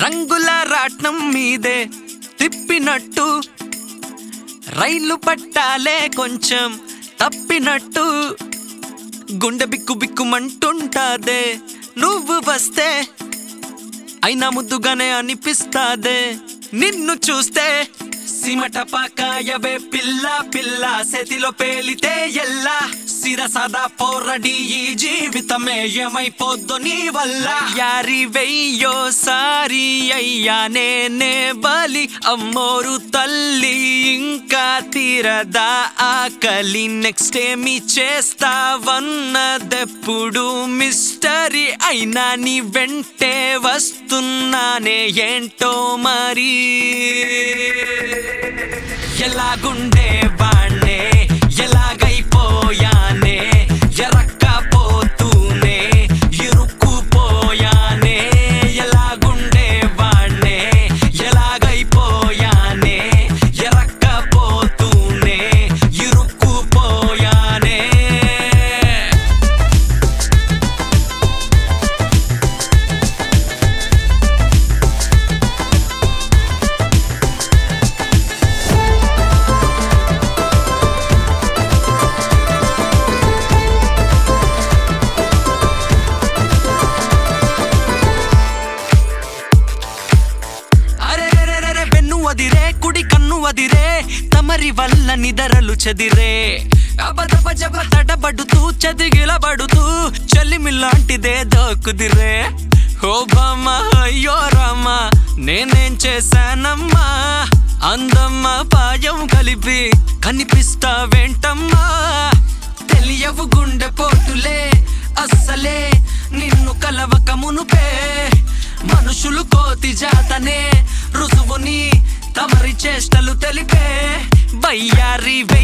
రంగుల రాట్నం మీదే తిప్పినట్టు రైలు పట్టాలే కొంచెం తప్పినట్టు గుండె బిక్కు బిక్కుమంటుంటాదే నువ్వు వస్తే అయినా ముద్దుగానే అనిపిస్తాదే నిన్ను చూస్తే సిమట పాకాయవే పిల్ల పిల్ల సెతిలో పేలితే ఎల్లా సిరసదా పోరడి ఈ జీవితమే ఏమైపోద్దు నీ వల్ల యారి వెయ్యో సారి అయ్యా నేనే బలి అమ్మోరు తల్లి ఇంకా తీరదా ఆకలి నెక్స్ట్ ఏమి చేస్తావన్నదెప్పుడు మిస్టరీ అయినా నీ వెంటే వస్తున్నానే ఏంటో మరి ఎలాగుండే వాణ్ణే ఎలాగైపోయానే ఎరక్కపోతూనే ఇరుక్కుపోయానే ఎలాగుండే వాణ్ణే ఎలాగైపోయానే ఎరక్కపోతూనే ఇరుక్కుపోయానే అరెరెరెరె వెన్ను అదిరే కుడి కన్ను అదిరే తమరి వల్ల నిదరలు చెదిరే అబదబ జబ తడబడుతూ చదిగిలబడుతూ చలిమిలాంటిదే దోకుదిరే ఓ బామ్మ అయ్యో రామ్మ నేనేం చేశానమ్మా అందమ్మ పాయం కలిపి కనిపిస్తావేంటమ్మా తెలియవు గుండె పోటులే అస్సలే నిన్ను కలవక మునుపే మనుషులు కోతి జాతనే రుజువుని తమరి చేష్టలు తెలిపే బయ్యారి వే